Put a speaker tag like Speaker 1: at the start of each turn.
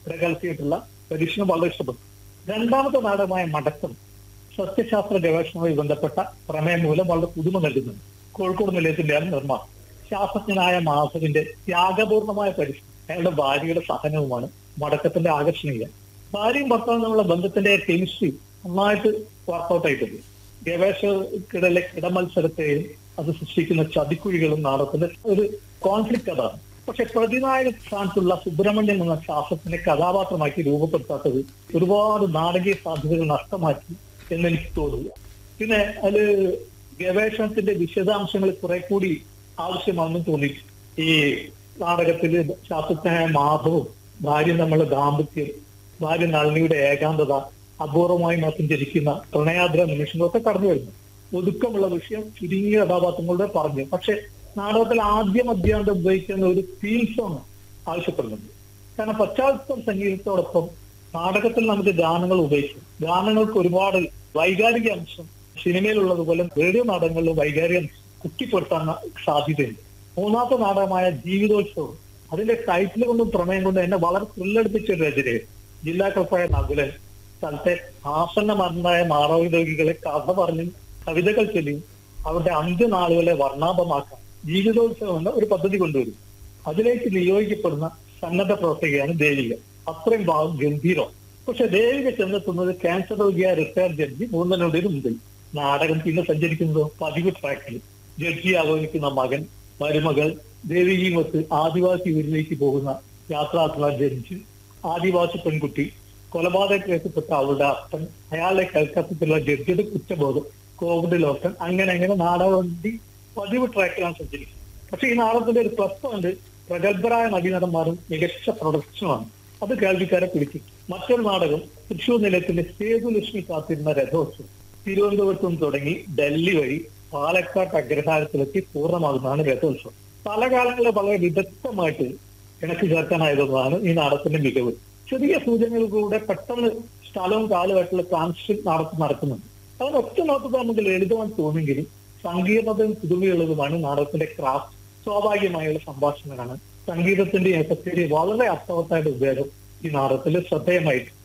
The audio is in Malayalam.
Speaker 1: ഇവിടെ കളിച്ചിട്ടുള്ള പരീക്ഷണം വളരെ ഇഷ്ടപ്പെട്ടു രണ്ടാമത്തെ നാടകമായ മടക്കം സസ്യശാസ്ത്ര ഗവേഷണവുമായി ബന്ധപ്പെട്ട പ്രമേയം മൂലം വളരെ പുതുമ നൽകുന്നുണ്ട് കോഴിക്കോട് നിലയത്തിന്റെയാണ് നിർമ്മാണം ശാസ്ത്രജ്ഞനായ മാധവിന്റെ ത്യാഗപൂർണമായ പരിശ്രമം അയാളുടെ ഭാര്യയുടെ സഹനവുമാണ് മടക്കത്തിന്റെ ആകർഷണീയം ഭാര്യയും ഭർത്താവും തമ്മിലുള്ള ബന്ധത്തിന്റെ കെമിസ്ട്രി നന്നായിട്ട് വർക്കൗട്ട് ആയിട്ടുണ്ട് ഗവേഷകർക്കിടയിലെ കിടമത്സരത്തെയും അത് സൃഷ്ടിക്കുന്ന ചതിക്കുഴികളും നാടകത്തിന്റെ ഒരു കോൺഫ്ലിക്റ്റ് അതാണ് പക്ഷെ പ്രതിനായക സ്ഥാനത്തുള്ള സുബ്രഹ്മണ്യൻ എന്ന ശാസ്ത്രജ്ഞനെ കഥാപാത്രമാക്കി രൂപപ്പെടുത്താത്തത് ഒരുപാട് നാടകീയ സാധ്യതകൾ നഷ്ടമാക്കി എന്ന് എനിക്ക് തോന്നുന്നു പിന്നെ അതില് ഗവേഷണത്തിന്റെ വിശദാംശങ്ങൾ കുറെ കൂടി ആവശ്യമാണെന്ന് തോന്നി ഈ നാടകത്തില് ശാസ്ത്രജ്ഞനായ മാധവും ഭാര്യ തമ്മിലുള്ള ദാമ്പത്യം ഭാര്യ നളിനിയുടെ ഏകാന്തത അപൂർവമായി മാത്രം ജനിക്കുന്ന പ്രണയാദ്ര നിമിഷങ്ങളൊക്കെ കടന്നു വരുന്നു ഒതുക്കമുള്ള വിഷയം ചുരുങ്ങിയ കഥാപാത്രങ്ങളുടെ പറഞ്ഞു പക്ഷെ നാടകത്തിൽ ആദ്യം അധ്യാന്തം ഉപയോഗിക്കുന്ന ഒരു തീം സോങ് ആവശ്യപ്പെടുന്നുണ്ട് കാരണം പശ്ചാത്തല സംഗീതത്തോടൊപ്പം നാടകത്തിൽ നമുക്ക് ഗാനങ്ങൾ ഉപയോഗിക്കും ഗാനങ്ങൾക്ക് ഒരുപാട് വൈകാരിക അംശം സിനിമയിലുള്ളതുപോലെ റേഡിയോ നാടകങ്ങളിലും വൈകാരിക അംശം കുത്തിപ്പെടുത്താൻ സാധ്യതയുണ്ട് മൂന്നാമത്തെ നാടകമായ ജീവിതോത്സവം അതിന്റെ ടൈറ്റിൽ കൊണ്ടും പ്രമേയം കൊണ്ടും എന്നെ വളരെ ത്രില്ലടിപ്പിച്ച ഒരു രചനയാണ് ജില്ലാ കളപ്പായ നകുലൻ സ്ഥലത്തെ ആസന്ന മരണായ മാനവിക കഥ പറഞ്ഞ് കവിതകൾ ചൊല്ലിയും അവരുടെ അന്ത്യനാളുകളെ വർണ്ണാഭമാക്കാൻ ജീവിതോത്സവം എന്ന ഒരു പദ്ധതി കൊണ്ടുവരും അതിലേക്ക് നിയോഗിക്കപ്പെടുന്ന സന്നദ്ധ പ്രവർത്തകയാണ് ദേവിക അത്രയും ഭാഗം ഗംഭീരം പക്ഷെ ദേവിക ചെന്നെത്തുന്നത് ക്യാൻസർ രോഗിയായ റിട്ടയർ ജഡ്ജി മൂന്നനോടൊരു മുമ്പിൽ നാടകം പിന്നെ സഞ്ചരിക്കുന്നത് പതിവ് ട്രാക്കിൽ ജഡ്ജി ആലോചിക്കുന്ന മകൻ മരുമകൾ ദേവികയുമൊത്ത് ആദിവാസി ഊരിലേക്ക് പോകുന്ന യാത്രാർത്ഥന ജഡ്ജി ആദിവാസി പെൺകുട്ടി കൊലപാതക കേസപ്പെട്ട അവളുടെ അപ്പൻ അയാളുടെ കൽക്കത്തത്തിലുള്ള ജഡ്ജിയുടെ കുറ്റബോധം കോവിഡ് ലോക്കൻ അങ്ങനെ അങ്ങനെ നാടകവണ്ടി പതിവ് ട്രാക്കിലാണ് സഞ്ചരിക്കുന്നത് പക്ഷെ ഈ നാടകത്തിന്റെ ഒരു പ്ലസ് പോയിന്റ് പ്രഗത്ഭരായ നടീനടന്മാരും മികച്ച പ്രൊഡക്ഷനുമാണ് അത് കേൾവിക്കാരെ പിടിച്ചു മറ്റൊരു നാടകം തൃശൂർ നിലയത്തിന്റെ സേതുലക്ഷ്മി കാത്തിരുന്ന രഥോത്സവം തിരുവനന്തപുരത്ത് നിന്ന് തുടങ്ങി ഡൽഹി വഴി പാലക്കാട് അഗ്രഹാരത്തിലെത്തി പൂർണ്ണമാകുന്നതാണ് രഥോത്സവം പല കാലങ്ങളിൽ വളരെ വിദഗ്ധമായിട്ട് ഇണക്കി ചേർക്കാനായതാണ് ഈ നാടകത്തിന്റെ മികവ് ചെറിയ സൂചനകളിലൂടെ പെട്ടെന്ന് സ്ഥലവും കാലുമായിട്ടുള്ള ട്രാൻസിഷൻ നാടകം നടക്കുന്നുണ്ട് അത് ഒറ്റ നോക്കത്തിൽ നമുക്ക് ലളിതമായി തോന്നുമെങ്കിലും സങ്കീർണതയും പുതുമയുള്ളതുമാണ് നാടകത്തിന്റെ ക്രാഫ്റ്റ് സ്വാഭാവികമായുള്ള സംഭാഷണങ്ങളാണ് സംഗീതത്തിന്റെ എഫക്റ്റിന്റെ വളരെ അർത്ഥവത്തായിട്ട് ഉപയോഗം ഈ നാടകത്തിൽ ശ്രദ്ധേയമായിട്ട്